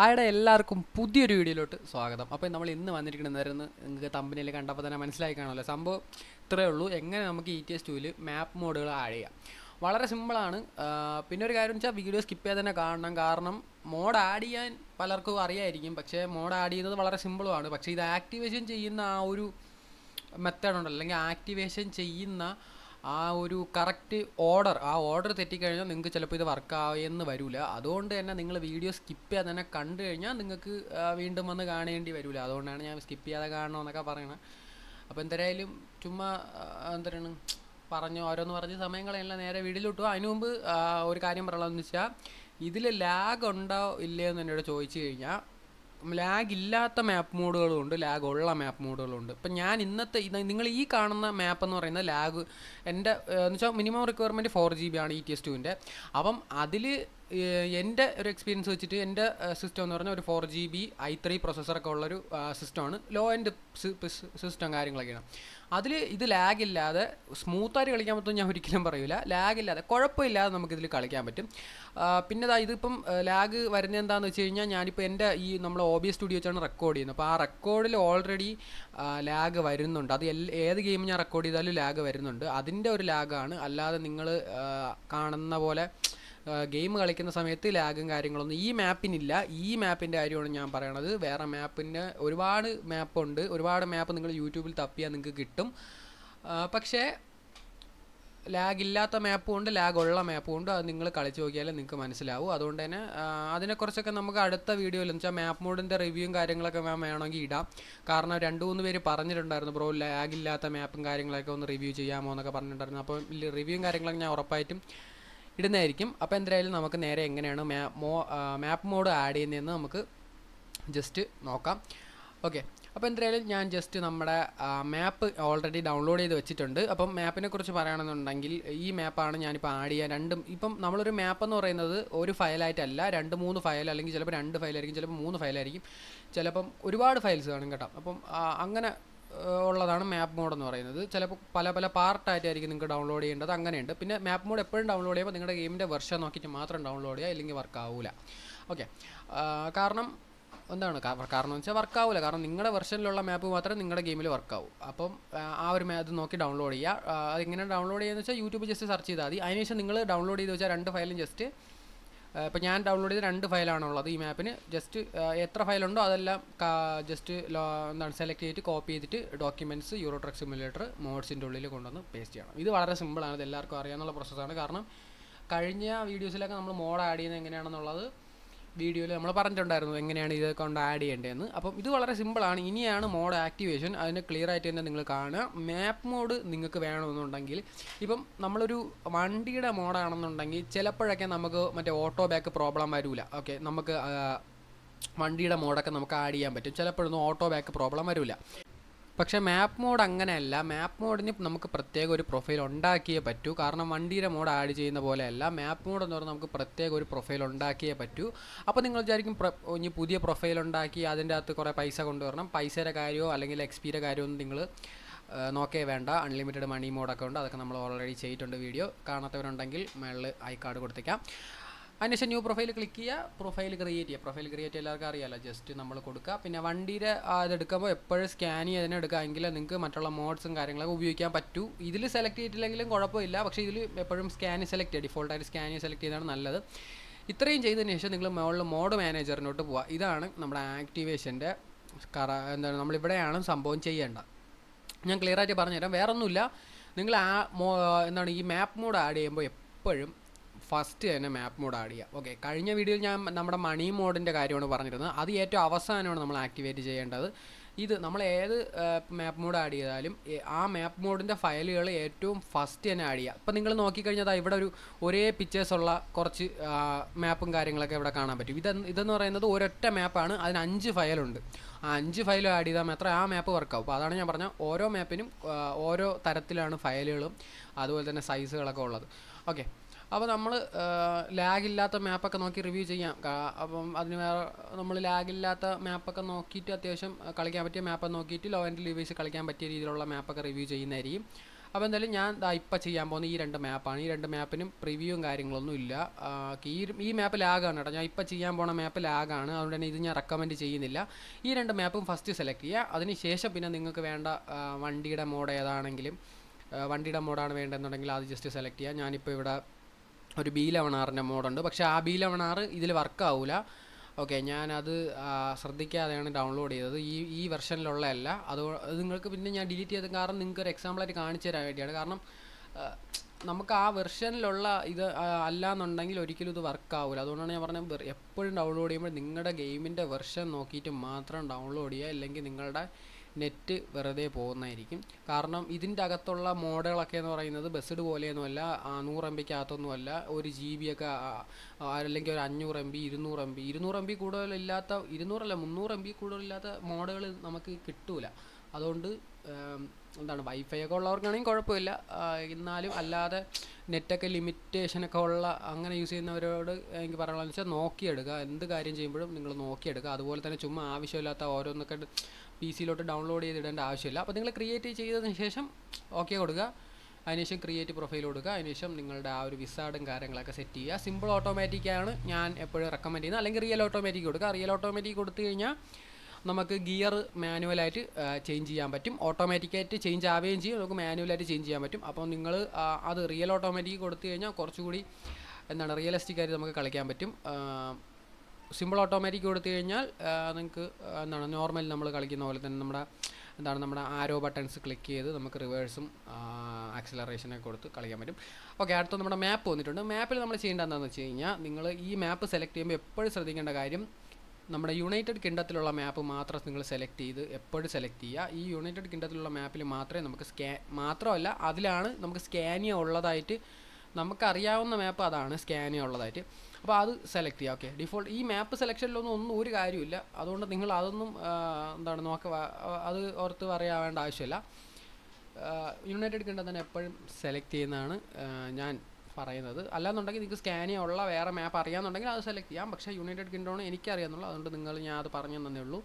ഹായുടെ എല്ലാവർക്കും പുതിയൊരു വീഡിയോയിലോട്ട് സ്വാഗതം അപ്പോൾ നമ്മൾ ഇന്ന് വന്നിരിക്കുന്നതായിരുന്നു നിങ്ങൾക്ക് തമ്പനിയിൽ കണ്ടപ്പോൾ തന്നെ മനസ്സിലായി കാണുമല്ലോ സംഭവം ഇത്രയേ ഉള്ളൂ എങ്ങനെ നമുക്ക് ഇ ടി എസ് ടുവിൽ മാപ്പ് മോഡുകൾ ആഡ് ചെയ്യാം വളരെ സിമ്പിളാണ് പിന്നെ ഒരു കാര്യം വെച്ചാൽ വീഡിയോ സ്കിപ്പ് ചെയ്യാതെ തന്നെ കാണണം കാരണം മോഡ് ആഡ് ചെയ്യാൻ പലർക്കും അറിയായിരിക്കും പക്ഷേ മോഡ് ആഡ് ചെയ്യുന്നത് വളരെ സിമ്പിളുമാണ് പക്ഷേ ഇത് ആക്ടിവേഷൻ ചെയ്യുന്ന ആ ഒരു മെത്തേഡ് ഉണ്ടല്ലോ അല്ലെങ്കിൽ ആക്ടിവേഷൻ ചെയ്യുന്ന ആ ഒരു കറക്റ്റ് ഓർഡർ ആ ഓർഡർ തെറ്റിക്കഴിഞ്ഞാൽ നിങ്ങൾക്ക് ചിലപ്പോൾ ഇത് വർക്ക് ആയെന്ന് വരില്ല അതുകൊണ്ട് തന്നെ നിങ്ങൾ വീഡിയോ സ്കിപ്പ് ചെയ്യാതെ തന്നെ കണ്ടു കഴിഞ്ഞാൽ നിങ്ങൾക്ക് ആ, വീണ്ടും വന്ന് കാണേണ്ടി വരില്ല അതുകൊണ്ടാണ് ഞാൻ സ്കിപ്പ് ചെയ്യാതെ കാണണമെന്നൊക്കെ പറയണത് അപ്പോൾ എന്തായാലും ചുമ്മാ ആ, എന്താണ് പറഞ്ഞു ഓരോന്ന് പറഞ്ഞ് സമയം കളയല്ല നേരെ വീട്ടിലോട്ടു അതിനു മുമ്പ് ആ, ഒരു കാര്യം പറയുള്ളതെന്ന് വെച്ചാൽ ഇതിൽ ലാഗ് ഉണ്ടോ ഇല്ലയോ എന്ന് എന്നോട് ചോദിച്ചു കഴിഞ്ഞാൽ ലാഗ് ഇല്ലാത്ത മാപ്പ് മോഡുകളും ഉണ്ട് ലാഗ് ഉള്ള മാപ്പ് മോഡുകളും ഉണ്ട് ഇപ്പം ഞാൻ ഇന്നത്തെ ഇത് നിങ്ങൾ ഈ കാണുന്ന മാപ്പ് എന്ന് പറയുന്നത് ലാഗ് എൻ്റെ എന്ന് വെച്ചാൽ minimum requirement four G B ആണ് ഇ ടി എസ് ടുവിൻ്റെ അപ്പം അതിൽ എൻ്റെ ഒരു എക്സ്പീരിയൻസ് വെച്ചിട്ട് എൻ്റെ സിസ്റ്റം എന്ന് പറഞ്ഞാൽ ഒരു four G B I three പ്രൊസസ്സറൊക്കെ ഉള്ളൊരു സിസ്റ്റമാണ് ലോ എൻഡ് സിസ്റ്റം കാര്യങ്ങളൊക്കെയാണ് അതിൽ ഇത് ലാഗ് ഇല്ലാതെ സ്മൂത്തായിട്ട് കളിക്കാൻ പറ്റും ഞാൻ ഒരിക്കലും പറയൂല ലാഗ് ഇല്ലാതെ കുഴപ്പമില്ലാതെ നമുക്കിതിൽ കളിക്കാൻ പറ്റും ആ, പിന്നെ ദാ ഇതിപ്പം ലാഗ് വരുന്നത് എന്താണെന്ന് വെച്ച് കഴിഞ്ഞാൽ ഞാനിപ്പോൾ എൻ്റെ ഈ നമ്മൾ ഒ ബി സ്റ്റുഡിയോ വെച്ചാണ് റെക്കോർഡ് ചെയ്യുന്നത് അപ്പോൾ ആ റെക്കോർഡിൽ ഓൾറെഡി ലാഗ് വരുന്നുണ്ട് അത് എൽ ഏത് ഗെയിം ഞാൻ റെക്കോർഡ് ചെയ്താലും ലാഗ് വരുന്നുണ്ട് അതിൻ്റെ ഒരു ലാഗാണ് അല്ലാതെ നിങ്ങൾ കാണുന്ന പോലെ ഗെയിം കളിക്കുന്ന സമയത്ത് ലാഗും കാര്യങ്ങളൊന്നും ഈ മാപ്പിനില്ല ഈ മാപ്പിൻ്റെ കാര്യമാണ് ഞാൻ പറയണത് വേറെ മാപ്പിൻ്റെ ഒരുപാട് മാപ്പുണ്ട് ഒരുപാട് മാപ്പ് നിങ്ങൾ യൂട്യൂബിൽ തപ്പിയാൽ നിങ്ങൾക്ക് കിട്ടും ആ, പക്ഷേ ലാഗ് ഇല്ലാത്ത മാപ്പും ഉണ്ട് ലാഗ് ഉള്ള മാപ്പും ഉണ്ട് അത് നിങ്ങൾ കളിച്ച് നോക്കിയാലേ നിങ്ങൾക്ക് മനസ്സിലാവും അതുകൊണ്ട് തന്നെ ആ, അതിനെക്കുറിച്ചൊക്കെ നമുക്ക് അടുത്ത വീഡിയോയിൽ എന്ന് വെച്ചാൽ മാപ്പ് മോഡിൻ്റെ റിവ്യൂവും കാര്യങ്ങളൊക്കെ മാം വേണമെങ്കിൽ ഇടാം കാരണം രണ്ട് മൂന്ന് പേര് പറഞ്ഞിട്ടുണ്ടായിരുന്നു ബ്രോ ലാഗ് ഇല്ലാത്ത മാപ്പും കാര്യങ്ങളൊക്കെ ഒന്ന് റിവ്യൂ ചെയ്യാമോ എന്നൊക്കെ പറഞ്ഞിട്ടുണ്ടായിരുന്നു അപ്പോൾ റിവ്യൂവും കാര്യങ്ങളൊക്കെ ഞാൻ ഉറപ്പായിട്ടും ഇടുന്നതായിരിക്കും അപ്പോൾ എന്തായാലും നമുക്ക് നേരെ എങ്ങനെയാണ് മാ മോ മാപ്പ് മോഡ് ആഡ് ചെയ്യുന്നതെന്ന് നമുക്ക് ജസ്റ്റ് നോക്കാം ഓക്കെ അപ്പോൾ എന്തായാലും ഞാൻ ജസ്റ്റ് നമ്മുടെ മാപ്പ് ഓൾറെഡി ഡൗൺലോഡ് ചെയ്ത് വെച്ചിട്ടുണ്ട് അപ്പം മാപ്പിനെ കുറിച്ച് പറയുകയാണെന്നുണ്ടെങ്കിൽ ഈ മാപ്പാണ് ഞാനിപ്പോൾ ആഡ് ചെയ്യാൻ രണ്ടും ഇപ്പം നമ്മളൊരു മാപ്പ് എന്ന് പറയുന്നത് ഒരു ഫയലായിട്ടല്ല രണ്ട് മൂന്ന് ഫയൽ അല്ലെങ്കിൽ ചിലപ്പോൾ രണ്ട് ഫയലായിരിക്കും ചിലപ്പോൾ മൂന്ന് ഫയലായിരിക്കും ചിലപ്പം ഒരുപാട് ഫയൽസ് കാണും കേട്ടോ അപ്പം ആ, അങ്ങനെ ഏഹ് ഉള്ളതാണ് മാപ്പ് മോഡ് എന്ന് പറയുന്നത് ചിലപ്പോൾ പല പല പാർട്ടായിട്ടായിരിക്കും നിങ്ങൾക്ക് ഡൗൺലോഡ് ചെയ്യേണ്ടത് അങ്ങനെയുണ്ട് പിന്നെ മാപ്പ് മോഡ് എപ്പോഴും ഡൗൺലോഡ് ചെയ്യുമ്പോൾ നിങ്ങളുടെ ഗെയിമിൻ്റെ വെർഷൻ നോക്കിയിട്ട് മാത്രം ഡൗൺലോഡ് ചെയ്യുക ഇല്ലെങ്കിൽ വർക്ക് ആവില്ല ഓക്കെ കാരണം എന്താണ് കാ- കാരണം വെച്ചാൽ വർക്ക് ആവില്ല കാരണം നിങ്ങളുടെ വെർഷനിലുള്ള മാപ്പ് മാത്രമേ നിങ്ങളുടെ ഗെയിമിൽ വർക്ക് ആവൂ അപ്പം ആ, ആ ഒരു മാ ഇത് നോക്കി ഡൗൺലോഡ് ചെയ്യുക ആ, അതെങ്ങനെ ഡൗൺലോഡ് ചെയ്യുന്നത് വെച്ചാൽ യൂട്യൂബ് ജസ്റ്റ് സെർച്ച് ചെയ്താൽ മതി അതിനുശേഷം നിങ്ങൾ ഡൗൺലോഡ് ചെയ്ത് വെച്ചാൽ രണ്ട് ഫയലും ജസ്റ്റ് ഇപ്പോൾ ഞാൻ ഡൗൺലോഡ് ചെയ്ത രണ്ട് ഫയലാണുള്ളത് ഈ മാപ്പിന് ജസ്റ്റ് എത്ര ഫയലുണ്ടോ അതെല്ലാം ജസ്റ്റ് എന്താണ് സെലക്ട് ചെയ്തിട്ട് കോപ്പി ചെയ്തിട്ട് ഡോക്യുമെൻറ്റ്സ് യൂറോ ട്രക്ക് സിമുലേറ്റർ മോഡ്സിൻ്റെ ഉള്ളിൽ കൊണ്ടുവന്ന് പേസ്റ്റ് ചെയ്യണം ഇത് വളരെ സിമ്പിളാണ് ഇത് എല്ലാവർക്കും അറിയാവുന്ന പ്രോസസ്സാണ് കാരണം കഴിഞ്ഞ വീഡിയോസിലൊക്കെ നമ്മൾ മോഡ് ആഡ് ചെയ്യുന്നത് എങ്ങനെയാണെന്നുള്ളത് വീഡിയോയിൽ നമ്മൾ പറഞ്ഞിട്ടുണ്ടായിരുന്നു എങ്ങനെയാണ് ഇത് കൊണ്ട് ആഡ് ചെയ്യേണ്ടതെന്ന് അപ്പം ഇത് വളരെ സിമ്പിളാണ് ഇനിയാണ് മോഡ് ആക്ടിവേഷൻ അതിന് ക്ലിയർ ആയിട്ട് തന്നെ നിങ്ങൾ കാണുക മാപ്പ് മോഡ് നിങ്ങൾക്ക് വേണമെന്നുണ്ടെങ്കിൽ ഇപ്പം നമ്മളൊരു വണ്ടിയുടെ മോഡാണെന്നുണ്ടെങ്കിൽ ചിലപ്പോഴൊക്കെ നമുക്ക് മറ്റേ ഓട്ടോ ബാക്ക് പ്രോബ്ലം വരില്ല ഓക്കെ നമുക്ക് ആ, വണ്ടിയുടെ മോഡൊക്കെ നമുക്ക് ആഡ് ചെയ്യാൻ പറ്റും ചിലപ്പോഴൊന്നും ഓട്ടോ ബാക്ക് പ്രോബ്ലം വരില്ല പക്ഷേ മാപ്പ് മോഡ് അങ്ങനെയല്ല മാപ്പ് മോഡിന് നമുക്ക് പ്രത്യേക ഒരു പ്രൊഫൈൽ ഉണ്ടാക്കിയേ പറ്റൂ കാരണം വണ്ടിയുടെ മോഡ് ആഡ് ചെയ്യുന്ന പോലെയല്ല മാപ്പ് മോഡ് എന്ന് പറഞ്ഞാൽ നമുക്ക് പ്രത്യേക ഒരു പ്രൊഫൈൽ ഉണ്ടാക്കിയേ പറ്റൂ അപ്പോൾ നിങ്ങൾ വിചാരിക്കും പ്ര- ഇനി പുതിയ പ്രൊഫൈൽ ഉണ്ടാക്കി അതിൻ്റെ അകത്ത് കുറേ പൈസ കൊണ്ടുവരണം പൈസയുടെ കാര്യമോ അല്ലെങ്കിൽ എക്സ്പീരിയ കാര്യമൊന്നും നിങ്ങൾ നോക്കേ വേണ്ട അൺലിമിറ്റഡ് മണി മോഡൊക്കെ ഉണ്ട് അതൊക്കെ നമ്മൾ ഓൾറെഡി ചെയ്തിട്ടുണ്ട് വീഡിയോ കാണാത്തവരുണ്ടെങ്കിൽ മേളിൽ ഐ കാർഡ് കൊടുത്തേക്കാം അതിനുശേഷം ന്യൂ പ്രൊഫൈൽ ക്ലിക്ക് ചെയ്യുക പ്രൊഫൈൽ ക്രിയേറ്റ് ചെയ്യുക പ്രൊഫൈൽ ക്രിയേറ്റ് എല്ലാവർക്കും അറിയാമല്ലോ ജസ്റ്റ് നമ്മൾ കൊടുക്കുക പിന്നെ വണ്ടിയുടെ ആ ഇത് എടുക്കുമ്പോൾ എപ്പോഴും സ്കാൻ ചെയ്തതിനെ എടുക്കുക എങ്കിൽ നിങ്ങൾക്ക് മറ്റുള്ള മോഡ്സും കാര്യങ്ങളൊക്കെ ഉപയോഗിക്കാൻ പറ്റൂ ഇതിൽ സെലക്ട് ചെയ്തിട്ടില്ലെങ്കിലും കുഴപ്പമില്ല പക്ഷേ ഇതിൽ എപ്പോഴും സ്കാൻ സെലക്ട് ചെയ്യുക ഡിഫോൾട്ടായിട്ട് സ്കാൻ സെലക്ട് ചെയ്താണ് നല്ലത് ഇത്രയും ചെയ്തതിന് ശേഷം നിങ്ങൾ മുകളിൽ മോഡ് മാനേജറിനോട്ട് പോവുക ഇതാണ് നമ്മുടെ ആക്ടിവേഷൻ്റെ കറ എന്താണ് നമ്മളിവിടെയാണ് സംഭവം ചെയ്യേണ്ടത് ഞാൻ ക്ലിയർ ആയിട്ട് പറഞ്ഞുതരാം വേറെ ഒന്നുമില്ല നിങ്ങൾ ആ മോ എന്താണ് ഈ മാപ്പ് മോഡ് ആഡ് ചെയ്യുമ്പോൾ എപ്പോഴും ഫസ്റ്റ് തന്നെ മാപ്പ് മോഡ് ആഡ് ചെയ്യുക ഓക്കെ കഴിഞ്ഞ വീഡിയോയിൽ ഞാൻ നമ്മുടെ മണി മോഡിൻ്റെ കാര്യമാണ് പറഞ്ഞിരുന്നത് അത് ഏറ്റവും അവസാനമാണ് നമ്മൾ ആക്ടിവേറ്റ് ചെയ്യേണ്ടത് ഇത് നമ്മൾ ഏത് മാപ്പ് മോഡ് ആഡ് ചെയ്താലും ഏ- ആ മാപ്പ് മോഡിൻ്റെ ഫയലുകൾ ഏറ്റവും ഫസ്റ്റ് തന്നെ ആഡ് ചെയ്യുക ഇപ്പം നിങ്ങൾ നോക്കിക്കഴിഞ്ഞാൽ ദാ ഇവിടെ ഒരു ഒരേ പിക്ചേഴ്സ് ഉള്ള കുറച്ച് മാപ്പും കാര്യങ്ങളൊക്കെ ഇവിടെ കാണാൻ പറ്റും ഇത് ഇതെന്ന് പറയുന്നത് ഒരൊറ്റ മാപ്പാണ് അതിന് അഞ്ച് ഫയലുണ്ട് ആ അഞ്ച് ഫയൽ ആഡ് ചെയ്താൽ മാത്രമേ ആ മാപ്പ് വർക്കാവും അപ്പോൾ അതാണ് ഞാൻ പറഞ്ഞ ഓരോ മാപ്പിനും ആ, ഓരോ തരത്തിലാണ് ഫയലുകളും അതുപോലെ തന്നെ സൈസുകളൊക്കെ ഉള്ളത് ഓക്കെ അപ്പോൾ നമ്മൾ ലാഗ് ഇല്ലാത്ത മാപ്പൊക്കെ നോക്കി റിവ്യൂ ചെയ്യാം കാ- അപ്പം അതിന് വേറെ നമ്മൾ ലാഗ് ഇല്ലാത്ത മാപ്പൊക്കെ നോക്കിയിട്ട് അത്യാവശ്യം ആ, കളിക്കാൻ പറ്റിയ മാപ്പ് നോക്കിയിട്ട് ലോ ആൻഡ് ലിവേഴ്സ് കളിക്കാൻ പറ്റിയ രീതിയിലുള്ള മാപ്പൊക്കെ റിവ്യൂ ചെയ്യുന്നതായിരിക്കും അപ്പോൾ എന്തായാലും ഞാൻ ദാ ഇപ്പം ചെയ്യാൻ പോകുന്ന ഈ രണ്ട് മാപ്പാണ് ഈ രണ്ട് മാപ്പിനും പ്രിവ്യൂവും കാര്യങ്ങളൊന്നും ഇല്ല ആ, ഈ ഈ മാപ്പ് ലാഗാണ് കേട്ടോ ഞാൻ ഇപ്പം ചെയ്യാൻ പോണ മാപ്പ് ലാഗാണ് അതുകൊണ്ട് തന്നെ ഇത് ഞാൻ റെക്കമെൻഡ് ചെയ്യുന്നില്ല ഈ രണ്ട് മാപ്പും ഫസ്റ്റ് സെലക്ട് ചെയ്യുക അതിന് ശേഷം പിന്നെ നിങ്ങൾക്ക് വേണ്ട ആ, വണ്ടിയുടെ മോഡ് ഏതാണെങ്കിലും ആ, വണ്ടിയുടെ മോഡാണ് വേണ്ടതെന്നുണ്ടെങ്കിൽ അത് ജസ്റ്റ് സെലക്ട് ചെയ്യുക ഞാനിപ്പോൾ ഇവിടെ ഒരു ബി ലെവൻ ആറിൻ്റെ മോഡുണ്ട് പക്ഷേ ആ ബി ലെവൻ ആറ് ഇതിൽ വർക്ക് ആവില്ല ഓക്കെ ഞാനത് ആ, ശ്രദ്ധിക്കാതെയാണ് ഡൗൺലോഡ് ചെയ്തത് ഈ ഈ വെർഷനിലുള്ളതല്ല അത് അത് നിങ്ങൾക്ക് പിന്നെ ഞാൻ ഡിലീറ്റ് ചെയ്തത് കാരണം നിങ്ങൾക്ക് ഒരു എക്സാമ്പിളായിട്ട് കാണിച്ചു തരാൻ വേണ്ടിയാണ് കാരണം ആ, നമുക്ക് ആ വെർഷനിലുള്ള ഇത് ആ, അല്ലാന്നുണ്ടെങ്കിൽ ഒരിക്കലും ഇത് വർക്ക് ആവില്ല അതുകൊണ്ടാണ് ഞാൻ പറഞ്ഞത് വെർ- എപ്പോഴും ഡൗൺലോഡ് ചെയ്യുമ്പോൾ നിങ്ങളുടെ ഗെയിമിൻ്റെ വെർഷൻ നോക്കിയിട്ട് മാത്രം ഡൗൺലോഡ് ചെയ്യുക അല്ലെങ്കിൽ നിങ്ങളുടെ നെറ്റ് വെറുതെ പോകുന്നതായിരിക്കും കാരണം ഇതിൻ്റെ അകത്തുള്ള മോഡുകളൊക്കെ എന്ന് പറയുന്നത് ബസ്ഡ് പോലെയൊന്നുമല്ല ആ, നൂറ് എം ബിക്കകത്തൊന്നുമല്ല ഒരു ജി ബി ഒക്കെ ആ, ആ, അല്ലെങ്കിൽ ഒരു അഞ്ഞൂറ് എം ബി ഇരുന്നൂറ് എം ബി ഇരുന്നൂറ് എം ബി കൂടുതലില്ലാത്ത ഇരുന്നൂറല്ല മുന്നൂറ് എം ബി കൂടുതലില്ലാത്ത മോഡുകൾ നമുക്ക് കിട്ടൂല അതുകൊണ്ട് ഉം, എന്താണ് വൈഫൈ ഒക്കെ ഉള്ളവർക്കാണെങ്കിൽ കുഴപ്പമില്ല ആ, എന്നാലും അല്ലാതെ നെറ്റൊക്കെ ലിമിറ്റേഷനൊക്കെ ഉള്ള അങ്ങനെ യൂസ് ചെയ്യുന്നവരോട് എനിക്ക് പറയാനുള്ളത് വെച്ചാൽ നോക്കിയെടുക്കുക എന്ത് കാര്യം ചെയ്യുമ്പോഴും നിങ്ങൾ നോക്കിയെടുക്കുക അതുപോലെ തന്നെ ചുമ്മാ ആവശ്യമില്ലാത്ത ഓരോന്നൊക്കെ പി സിയിലോട്ട് ഡൗൺലോഡ് ചെയ്തിടേണ്ട ആവശ്യമില്ല അപ്പോൾ നിങ്ങൾ ക്രിയേറ്റ് ചെയ്തതിന് ശേഷം ഓക്കെ കൊടുക്കുക അതിനുശേഷം ക്രിയേറ്റ് പ്രൊഫൈൽ കൊടുക്കുക അതിനുശേഷം നിങ്ങളുടെ ആ ഒരു വിസാർഡും കാര്യങ്ങളൊക്കെ സെറ്റ് ചെയ്യുക സിമ്പിൾ ഓട്ടോമാറ്റിക് ആണ് ഞാൻ എപ്പോഴും റെക്കമെൻഡ് ചെയ്യുന്നത് അല്ലെങ്കിൽ റിയൽ ഓട്ടോമാറ്റിക് കൊടുക്കുക റിയൽ ഓട്ടോമാറ്റിക് കൊടുത്തു കഴിഞ്ഞാൽ നമുക്ക് ഗിയർ മാനുവലായിട്ട് ചേഞ്ച് ചെയ്യാൻ പറ്റും ഓട്ടോമാറ്റിക്കായിട്ട് ചേഞ്ച് ആവുകയും ചെയ്യും നമുക്ക് മാനുവലായിട്ട് ചേഞ്ച് ചെയ്യാൻ പറ്റും അപ്പോൾ നിങ്ങൾ അത് റിയൽ ഓട്ടോമാറ്റിക് കൊടുത്തു കഴിഞ്ഞാൽ കുറച്ചുകൂടി എന്താണ് റിയലിസ്റ്റിക് ആയിട്ട് നമുക്ക് കളിക്കാൻ പറ്റും സിമ്പിൾ ഓട്ടോമാറ്റിക് കൊടുത്തു കഴിഞ്ഞാൽ നിങ്ങൾക്ക് എന്താണ് നോർമൽ നമ്മൾ കളിക്കുന്ന പോലെ തന്നെ നമ്മുടെ എന്താണ് നമ്മുടെ ആരോ ബട്ടൺസ് ക്ലിക്ക് ചെയ്ത് നമുക്ക് റിവേഴ്സും ആക്സിലറേഷനൊക്കെ കൊടുത്ത് കളിക്കാൻ പറ്റും ഓക്കെ അടുത്ത നമ്മുടെ മാപ്പ് വന്നിട്ടുണ്ട് മാപ്പിൽ നമ്മൾ ചെയ്യേണ്ട എന്താണെന്ന് വെച്ച് കഴിഞ്ഞാൽ നിങ്ങൾ ഈ മാപ്പ് സെലക്ട് ചെയ്യുമ്പോൾ എപ്പോഴും ശ്രദ്ധിക്കേണ്ട കാര്യം നമ്മുടെ യുണൈറ്റഡ് കിങ്ഡത്തിലുള്ള മാപ്പ് മാത്രം നിങ്ങൾ സെലക്ട് ചെയ്ത് എപ്പോഴും സെലക്ട് ചെയ്യുക ഈ യുണൈറ്റഡ് കിങ്ഡത്തിലുള്ള മാപ്പിൽ മാത്രമേ നമുക്ക് സ്കാൻ മാത്രമല്ല അതിലാണ് നമുക്ക് സ്കാനിയ ഉള്ളതായിട്ട് നമുക്കറിയാവുന്ന മാപ്പ് അതാണ് സ്കാനിയ ഉള്ളതായിട്ട് അപ്പോൾ അത് സെലക്ട് ചെയ്യുക ഓക്കെ ഡിഫോൾട്ട് ഈ മാപ്പ് സെലക്ഷനിലൊന്നും ഒന്നും ഒരു കാര്യമില്ല അതുകൊണ്ട് നിങ്ങൾ അതൊന്നും ആ, എന്താണ് നോക്ക അത് ഓർത്ത് പറയാവേണ്ട ആവശ്യമില്ല യുണൈറ്റഡ് കിങ്ഡം തന്നെ എപ്പോഴും സെലക്ട് ചെയ്യുന്നതാണ് ആ, ഞാൻ പറയുന്നത് അല്ലാന്നുണ്ടെങ്കിൽ നിങ്ങൾക്ക് സ്കാനിയ ഉള്ള വേറെ മാപ്പ് അറിയാമെന്നുണ്ടെങ്കിൽ അത് സെലക്ട് ചെയ്യാം പക്ഷേ യുണൈറ്റഡ് കിങ്ഡമാണ് എനിക്കറിയാമെന്നുള്ളൂ അതുകൊണ്ട് നിങ്ങൾ ഞാൻ അത് പറഞ്ഞു തന്നേ ഉള്ളൂ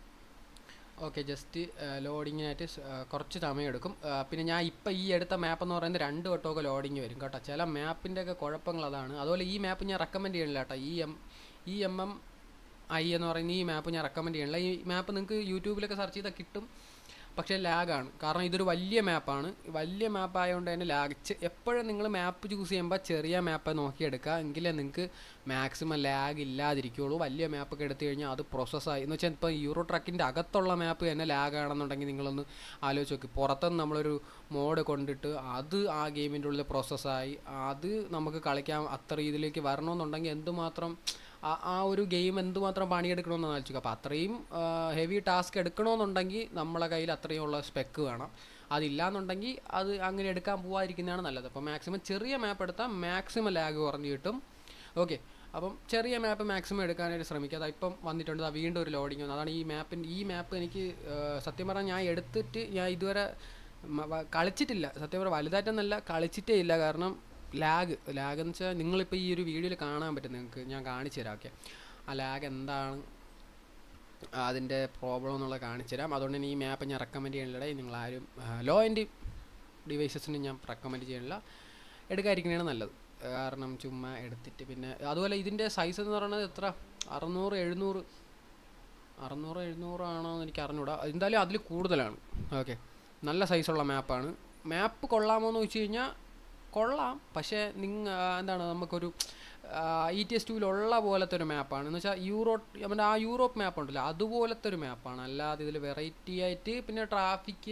ഓക്കെ ജസ്റ്റ് ലോഡിങ്ങിനായിട്ട് കുറച്ച് സമയമെടുക്കും ആ, പിന്നെ ഞാൻ ഇപ്പം ഈ എടുത്ത മാപ്പ് എന്ന് പറയുന്നത് രണ്ട് വട്ടമൊക്കെ ലോഡിങ് വരും കേട്ടോ ചില മാപ്പിൻ്റെ ഒക്കെ കുഴപ്പങ്ങൾ അതാണ് അതുപോലെ ഈ മാപ്പ് ഞാൻ റെക്കമെൻഡ് ചെയ്യണില്ല കേട്ടോ ഈ എം ഈ എം എം ഐ എന്ന് പറയുന്ന ഈ മാപ്പ് ഞാൻ റെക്കമെൻഡ് ചെയ്യണില്ല ഈ മാപ്പ് നിങ്ങൾക്ക് യൂട്യൂബിലൊക്കെ സെർച്ച് ചെയ്താൽ കിട്ടും പക്ഷേ ലാഗാണ് കാരണം ഇതൊരു വലിയ മാപ്പാണ് വലിയ മാപ്പ് ആയതുകൊണ്ട് തന്നെ ലാഗ് എപ്പോഴും നിങ്ങൾ മാപ്പ് ചൂസ് ചെയ്യുമ്പോൾ ചെറിയ മാപ്പ് നോക്കിയെടുക്കുക എങ്കിലേ നിങ്ങൾക്ക് മാക്സിമം ലാഗ് ഇല്ലാതിരിക്കുകയുള്ളൂ വലിയ മാപ്പൊക്കെ എടുത്തു കഴിഞ്ഞാൽ അത് പ്രോസസ്സായി എന്ന് വെച്ചാൽ ഇപ്പോൾ യൂറോ ട്രക്കിൻ്റെ അകത്തുള്ള മാപ്പ് തന്നെ ലാഗ് ആണെന്നുണ്ടെങ്കിൽ നിങ്ങളൊന്ന് ആലോചിച്ച് നോക്കി പുറത്തുനിന്ന് നമ്മളൊരു മോഡ് കൊണ്ടിട്ട് അത് ആ ഗെയിമിൻ്റെ ഉള്ളിൽ പ്രോസസ്സായി അത് നമുക്ക് കളിക്കാൻ അത്ര ഇതിലേക്ക് വരണമെന്നുണ്ടെങ്കിൽ എന്തുമാത്രം ആ ആ ഒരു ഗെയിം എന്തുമാത്രം പണിയെടുക്കണമെന്ന് ആലോചിക്കുക അപ്പോൾ അത്രയും ഹെവി ടാസ്ക് എടുക്കണമെന്നുണ്ടെങ്കിൽ നമ്മളെ കയ്യിൽ അത്രയും ഉള്ള സ്പെക്ക് വേണം അതില്ലാന്നുണ്ടെങ്കിൽ അത് അങ്ങനെ എടുക്കാൻ പോവാതിരിക്കുന്നതാണ് നല്ലത് അപ്പോൾ മാക്സിമം ചെറിയ മാപ്പ് എടുത്താൽ മാക്സിമം ലാഗ് കുറഞ്ഞ് കിട്ടും ഓക്കെ അപ്പം ചെറിയ മാപ്പ് മാക്സിമം എടുക്കാനായിട്ട് ശ്രമിക്കുക അതാ ഇപ്പം വന്നിട്ടുണ്ട് ദാ വീണ്ടും ഒരു ലോഡിങ് വന്നു അതാണ് ഈ മാപ്പിൻ്റെ ഈ മാപ്പ് എനിക്ക് ആ, സത്യം പറഞ്ഞാൽ ഞാൻ എടുത്തിട്ട് ഞാൻ ഇതുവരെ മ- വ- കളിച്ചിട്ടില്ല സത്യം പറഞ്ഞാൽ വലുതായിട്ടൊന്നല്ല കളിച്ചിട്ടേ ഇല്ല കാരണം ലാഗ് ലാഗ് എന്ന് വെച്ചാൽ നിങ്ങളിപ്പോൾ ഈ ഒരു വീഡിയോയിൽ കാണാൻ പറ്റും നിങ്ങൾക്ക് ഞാൻ കാണിച്ചു തരാം ഓക്കെ ആ ലാഗ് എന്താണ് അതിൻ്റെ പ്രോബ്ലം എന്നുള്ളത് കാണിച്ചു തരാം അതുകൊണ്ട് തന്നെ ഈ മാപ്പ് ഞാൻ റെക്കമെൻഡ് ചെയ്യണില്ല നിങ്ങളാരും ലോ എൻഡ് ഡിവൈസസിന് ഞാൻ റെക്കമെൻഡ് ചെയ്യണില്ല എടുക്കാതിരിക്കുന്നതാണ് നല്ലത് കാരണം ചുമ്മാ എടുത്തിട്ട് പിന്നെ അതുപോലെ ഇതിൻ്റെ സൈസ് എന്ന് പറയുന്നത് എത്ര അറുന്നൂറ് എഴുന്നൂറ് അറുന്നൂറ് എഴുന്നൂറാണോ എന്ന് എനിക്ക് അറിഞ്ഞൂടാ എന്തായാലും അതിൽ കൂടുതലാണ് ഓക്കെ നല്ല സൈസുള്ള മാപ്പാണ് മാപ്പ് കൊള്ളാമോ എന്ന് ചോദിച്ചു കഴിഞ്ഞാൽ കൊള്ളാം പക്ഷേ നിങ്ങ എന്താണ് നമുക്കൊരു ഇ ടി എസ് ടുവിലുള്ള പോലത്തെ ഒരു മാപ്പാണ് എന്ന് വെച്ചാൽ യൂറോ നമ്മുടെ ആ യൂറോപ്പ് മാപ്പ് ഉണ്ടല്ലോ അതുപോലത്തെ ഒരു മാപ്പാണ് അല്ലാതെ ഇതിൽ വെറൈറ്റി ആയിട്ട് പിന്നെ ട്രാഫിക്ക്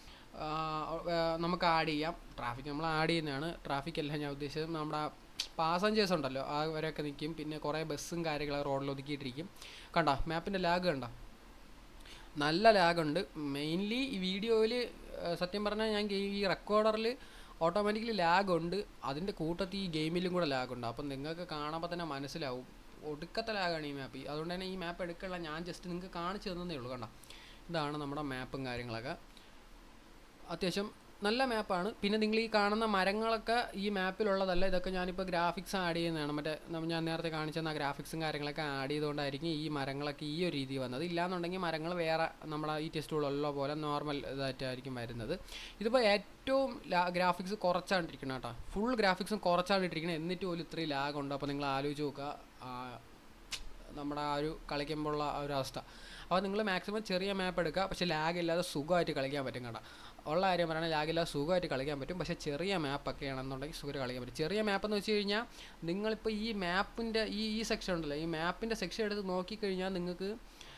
നമുക്ക് ആഡ് ചെയ്യാം ട്രാഫിക് നമ്മൾ ആഡ് ചെയ്യുന്നതാണ് ട്രാഫിക് അല്ല ഞാൻ ഉദ്ദേശിച്ചത് നമ്മുടെ പാസഞ്ചേഴ്സ് ഉണ്ടല്ലോ അവരൊക്കെ നിൽക്കും പിന്നെ കുറേ ബസ്സും കാര്യങ്ങളൊക്കെ റോഡിൽ ഒതുക്കിയിട്ടിരിക്കും കണ്ട മാപ്പിൻ്റെ ലാഗ് കണ്ട നല്ല ലാഗുണ്ട് മെയിൻലി ഈ വീഡിയോയിൽ സത്യം പറഞ്ഞാൽ ഞാൻ ഗെയിം ഈ റെക്കോർഡറിൽ ഓട്ടോമാറ്റിക്കലി ലാഗ് ഉണ്ട് അതിൻ്റെ കൂട്ടത്തിൽ ഈ ഗെയിമിലും കൂടെ ലാഗ് ഉണ്ട് അപ്പം നിങ്ങൾക്ക് കാണുമ്പോൾ തന്നെ മനസ്സിലാവും ഒടുക്കത്തെ ലാഗാണ് ഈ മാപ്പ് അതുകൊണ്ട് തന്നെ ഈ മാപ്പ് എടുക്കാനുള്ള ഞാൻ ജസ്റ്റ് നിങ്ങൾക്ക് കാണിച്ചു തന്നേ ഉള്ളൂ കണ്ട ഇതാണ് നമ്മുടെ മാപ്പും കാര്യങ്ങളൊക്കെ അത്യാവശ്യം നല്ല മാപ്പാണ് പിന്നെ നിങ്ങൾ ഈ കാണുന്ന മരങ്ങളൊക്കെ ഈ മാപ്പിലുള്ളതല്ല ഇതൊക്കെ ഞാനിപ്പോൾ ഗ്രാഫിക്സ് ആഡ് ചെയ്യുന്നതാണ് മറ്റേ നമ്മ- ഞാൻ നേരത്തെ കാണിച്ചെന്ന ഗ്രാഫിക്സും കാര്യങ്ങളൊക്കെ ആഡ് ചെയ്തുകൊണ്ടായിരിക്കും ഈ മരങ്ങളൊക്കെ ഈ ഒരു രീതി വന്നത് ഇല്ലാന്നുണ്ടെങ്കിൽ മരങ്ങൾ വേറെ നമ്മുടെ ഈ ടെസ്റ്റുകളുള്ള പോലെ നോർമൽ ഇതായിട്ടായിരിക്കും വരുന്നത് ഇതിപ്പോൾ ഏറ്റവും ഗ്രാഫിക്സ് കുറച്ചാണ് ഇരിക്കുന്നത് കേട്ടോ ഫുൾ ഗ്രാഫിക്സും കുറച്ചാണ് ഇട്ടിരിക്കുന്നത് എന്നിട്ട് പോലും ഇത്രയും ലാഗ് ഉണ്ട് അപ്പോൾ നിങ്ങൾ ആലോചിച്ച് നോക്കുക ആ, നമ്മുടെ ആ ഒരു കളിക്കുമ്പോഴുള്ള ആ ഒരു അവസ്ഥ അപ്പോൾ നിങ്ങൾ മാക്സിമം ചെറിയ മാപ്പ് എടുക്കുക പക്ഷേ ലാഗ് ഇല്ലാതെ സുഖമായിട്ട് കളിക്കാൻ പറ്റും കേട്ടോ ഉള്ള കാര്യം പറയുകയാണെങ്കിൽ ലാഗ് ഇല്ലാതെ സുഖമായിട്ട് കളിക്കാൻ പറ്റും പക്ഷേ ചെറിയ മാപ്പൊക്കെ ആണെന്നുണ്ടെങ്കിൽ സുഖമായിട്ട് കളിക്കാൻ പറ്റും ചെറിയ മാപ്പ് എന്ന് വെച്ച് കഴിഞ്ഞാൽ നിങ്ങളിപ്പോൾ ഈ മാപ്പിൻ്റെ ഈ ഈ സെക്ഷൻ ഉണ്ടല്ലോ ഈ മാപ്പിൻ്റെ സെക്ഷൻ എടുത്ത് നോക്കിക്കഴിഞ്ഞാൽ നിങ്ങൾക്ക്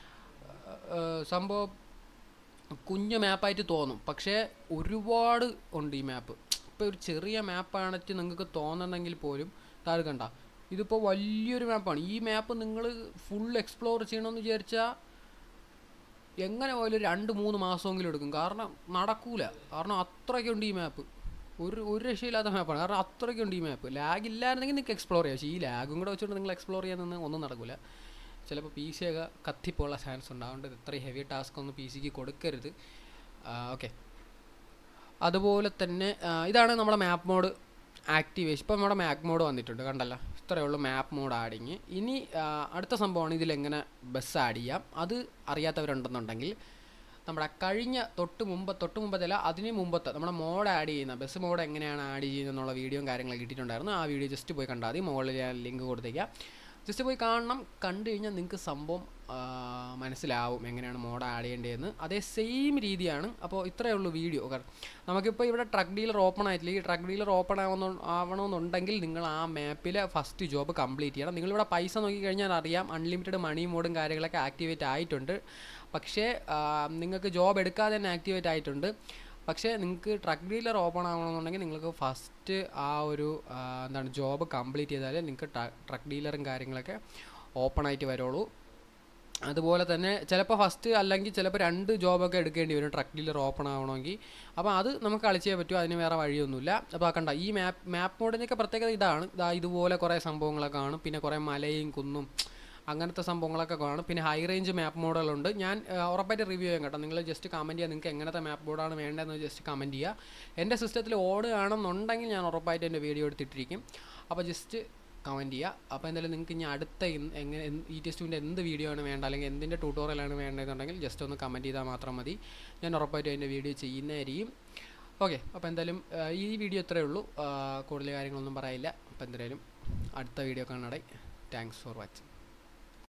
ഏഹ്, സംഭവം കുഞ്ഞു മാപ്പായിട്ട് തോന്നും പക്ഷേ ഒരുപാട് ഉണ്ട് ഈ മാപ്പ് ഇപ്പോൾ ഒരു ചെറിയ മാപ്പാണിട്ട് നിങ്ങൾക്ക് തോന്നണമെങ്കിൽ പോലും താഴെ കണ്ട ഇതിപ്പോൾ വലിയൊരു മാപ്പാണ് ഈ മാപ്പ് നിങ്ങൾ ഫുൾ എക്സ്പ്ലോർ ചെയ്യണമെന്ന് വിചാരിച്ചാൽ എങ്ങനെ പോയാലും ഒരു രണ്ട് മൂന്ന് മാസമെങ്കിലും എടുക്കും കാരണം നടക്കൂല കാരണം അത്രയ്ക്കുണ്ട് ഈ മാപ്പ് ഒരു ഒരു രക്ഷയില്ലാത്ത മാപ്പാണ് കാരണം അത്രയ്ക്കുണ്ട് ഈ മാപ്പ് ലാഗ് ഇല്ലായിരുന്നെങ്കിൽ നിങ്ങൾക്ക് എക്സ്പ്ലോർ ചെയ്യാം പക്ഷേ ഈ ലാഗും കൂടെ വെച്ചുകൊണ്ട് നിങ്ങൾ എക്സ്പ്ലോർ ചെയ്യാൻ നിന്ന് ഒന്നും നടക്കില്ല ചിലപ്പോൾ പി സി ഒക്കെ കത്തിപ്പോയുള്ള ചാൻസ് ഉണ്ട് അതുകൊണ്ട് ഇത്രയും ഹെവി ടാസ്ക് ഒന്നും പി സിക്ക് കൊടുക്കരുത് ഓക്കെ അതുപോലെ തന്നെ ആ, ഇതാണ് നമ്മുടെ മാപ്പ് മോഡ് ആക്ടിവേഷൻ ഇപ്പം നമ്മുടെ മാപ്പ് മോഡ് വന്നിട്ടുണ്ട് കണ്ടല്ലോ ഇത്രയേ ഉള്ളൂ മാപ്പ് മോഡ് ആഡിങ് ഇനി ആ, അടുത്ത സംഭവമാണ് ഇതിലെങ്ങനെ ബസ് ആഡ് ചെയ്യാം അത് അറിയാത്തവരുണ്ടെന്നുണ്ടെങ്കിൽ നമ്മുടെ കഴിഞ്ഞ തൊട്ട് മുമ്പ് തൊട്ട് മുമ്പത്തല്ല അതിന് മുമ്പത്തെ നമ്മുടെ മോഡ് ആഡ് ചെയ്യുന്ന ബസ് മോഡ് എങ്ങനെയാണ് ആഡ് ചെയ്യുന്നത് എന്നുള്ള വീഡിയോയും കാര്യങ്ങളൊക്കെ ഇട്ടിട്ടുണ്ടായിരുന്നു ആ വീഡിയോ ജസ്റ്റ് പോയി കണ്ടാൽ മതി മുകളിൽ ഞാൻ ലിങ്ക് കൊടുത്തേക്കാം ജസ്റ്റ് പോയി കാണണം കണ്ടു കഴിഞ്ഞാൽ നിങ്ങൾക്ക് സംഭവം ആ, മനസ്സിലാവും എങ്ങനെയാണ് മോഡ് ആഡ് ചെയ്യേണ്ടതെന്ന് അതേ സെയിം രീതിയാണ് അപ്പോൾ ഇത്രയേ ഉള്ളൂ വീഡിയോ കാരണം നമുക്കിപ്പോൾ ഇവിടെ ട്രക്ക് ഡീലർ ഓപ്പൺ ആയിട്ടില്ല ഈ ട്രക്ക് ഡീലർ ഓപ്പൺ ആവുന്ന ആവണമെന്നുണ്ടെങ്കിൽ നിങ്ങൾ ആ മാപ്പിൽ ഫസ്റ്റ് ജോബ് കംപ്ലീറ്റ് ചെയ്യണം നിങ്ങളിവിടെ പൈസ നോക്കിക്കഴിഞ്ഞാൽ അറിയാം അൺലിമിറ്റഡ് മണി മോഡും കാര്യങ്ങളൊക്കെ ആക്ടിവേറ്റ് ആയിട്ടുണ്ട് പക്ഷേ ആ, നിങ്ങൾക്ക് ജോബ് എടുക്കാതെ തന്നെ ആക്ടിവേറ്റ് ആയിട്ടുണ്ട് പക്ഷേ നിങ്ങൾക്ക് ട്രക്ക് ഡീലർ ഓപ്പൺ ആവണമെന്നുണ്ടെങ്കിൽ നിങ്ങൾക്ക് ഫസ്റ്റ് ആ ഒരു ആ, എന്താണ് ജോബ് കംപ്ലീറ്റ് ചെയ്താലേ നിങ്ങൾക്ക് ട്രക്ക് ഡീലറും കാര്യങ്ങളൊക്കെ ഓപ്പൺ ആയിട്ട് വരുള്ളൂ അതുപോലെ തന്നെ ചിലപ്പോൾ ഫസ്റ്റ് അല്ലെങ്കിൽ ചിലപ്പോൾ രണ്ട് ജോബൊക്കെ എടുക്കേണ്ടി വരും ട്രക്ക് ഡീലർ ഓപ്പൺ ആവണമെങ്കിൽ അപ്പോൾ അത് നമുക്ക് കളിച്ചേ പറ്റൂ അതിന് വേറെ വഴിയൊന്നുമില്ല അപ്പോൾ ആ കണ്ട ഈ മാപ്പ് മാപ്പ് മോഡിൻ്റെയൊക്കെ പ്രത്യേകത ഇതാണ് ഇതാ ഇതുപോലെ കുറേ സംഭവങ്ങളൊക്കെ കാണും പിന്നെ കുറേ മലയും കുന്നും അങ്ങനത്തെ സംഭവങ്ങളൊക്കെ കാണും പിന്നെ ഹൈ റേഞ്ച് മാപ്പ് മോഡലുണ്ട് ഞാൻ ആ, ഉറപ്പായിട്ട് റിവ്യൂ ചെയ്യാം കേട്ടോ നിങ്ങൾ ജസ്റ്റ് കമൻറ്റ് ചെയ്യുക നിങ്ങൾക്ക് എങ്ങനത്തെ മാപ്പ് ബോർഡാണ് വേണ്ടതെന്ന് ജസ്റ്റ് കമൻറ്റ് ചെയ്യുക എൻ്റെ സിസ്റ്റത്തിൽ ഓടുകയാണെന്നുണ്ടെങ്കിൽ ഞാൻ ഉറപ്പായിട്ട് എൻ്റെ വീഡിയോ എടുത്തിട്ടിരിക്കും അപ്പോൾ ജസ്റ്റ് കമൻറ്റ് ചെയ്യുക അപ്പോൾ എന്തായാലും നിങ്ങൾക്ക് ഇനി അടുത്ത ഇൻ- എങ്ങനെ ഇ ടി എസ്റ്റുവിൻ്റെ എന്ത് വീഡിയോ ആണ് വേണ്ട അല്ലെങ്കിൽ എന്തിൻ്റെ ട്യൂട്ടോറിയലാണ് വേണ്ടതെന്നുണ്ടെങ്കിൽ ജസ്റ്റ് ഒന്ന് കമൻറ്റ് ചെയ്താൽ മാത്രം മതി ഞാൻ ഉറപ്പായിട്ടും അതിൻ്റെ വീഡിയോ ചെയ്യുന്നതായിരിക്കും ഓക്കെ അപ്പോൾ എന്തായാലും ആ, ഈ വീഡിയോ ഇത്രയേ ഉള്ളൂ ആ, കൂടുതൽ കാര്യങ്ങളൊന്നും പറയില്ല അപ്പോൾ എന്തായാലും അടുത്ത വീഡിയോ കാണാടെ താങ്ക്സ് ഫോർ വാച്ചിങ്